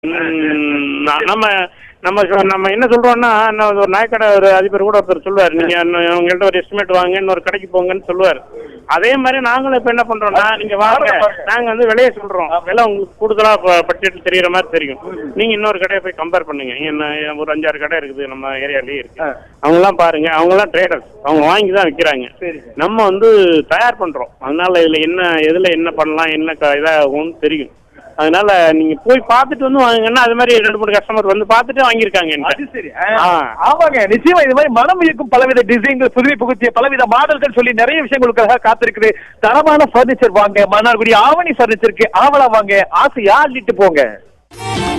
ம், ந- நம்ம நம்ம சொ- நம்ம என்ன சொல்றோம்னா நான் ஒரு நாய்க்கடை ஒரு அதிபர் கூட ஒருத்தர் சொல்லுவார் நீங்க இன்னும் உங்கள்ட்ட ஒரு எஸ்டிமேட் வாங்க இன்னொரு கடைக்கு போங்கன்னு சொல்லுவார் அதே மாதிரி நாங்களும் இப்ப என்ன பண்றோம்னா நீங்க வாங்க நாங்க வந்து விலையை சொல்றோம் விலை உங்களுக்கு கூடுதலா ப- பட்ஜெட் தெரியுற மாதிரி தெரியும் நீங்க இன்னொரு கடையை போய் கம்பேர் பண்ணுங்க என்ன ஒரு அஞ்சாறு கடை இருக்குது நம்ம ஏரியாலயே இருக்கு அவங்க எல்லாம் பாருங்க அவங்க எல்லாம் ட்ரேடர்ஸ் அவங்க வாங்கி தான் விற்கிறாங்க நம்ம வந்து தயார் பண்றோம் அதனால இதுல என்ன எதுல என்ன பண்ணலாம் என்ன க- இதாகும்னு தெரியும் அதனால நீங்க போய் பார்த்துட்டு வந்து வாங்குங்கன்னா அது மாதிரி ரெண்டு மூணு கஸ்டமர் வந்து பார்த்துட்டு வாங்கியிருக்காங்க அது என்கிட்ட. சரி ஆ. ஆமாங்க நிச்சயமா இது மாதிரி மனம் இயக்கும் பலவித டிசைன்கள் புதுமை புகுத்திய பலவித மாடல்கள் சொல்லி நிறைய விஷயங்களுக்காக காத்திருக்குது தரமான பர்னிச்சர் வாங்க மன்னார்குடி ஆவணி பர்னிச்சருக்கு ஆவலா வாங்க ஆசையா அள்ளிட்டு போங்க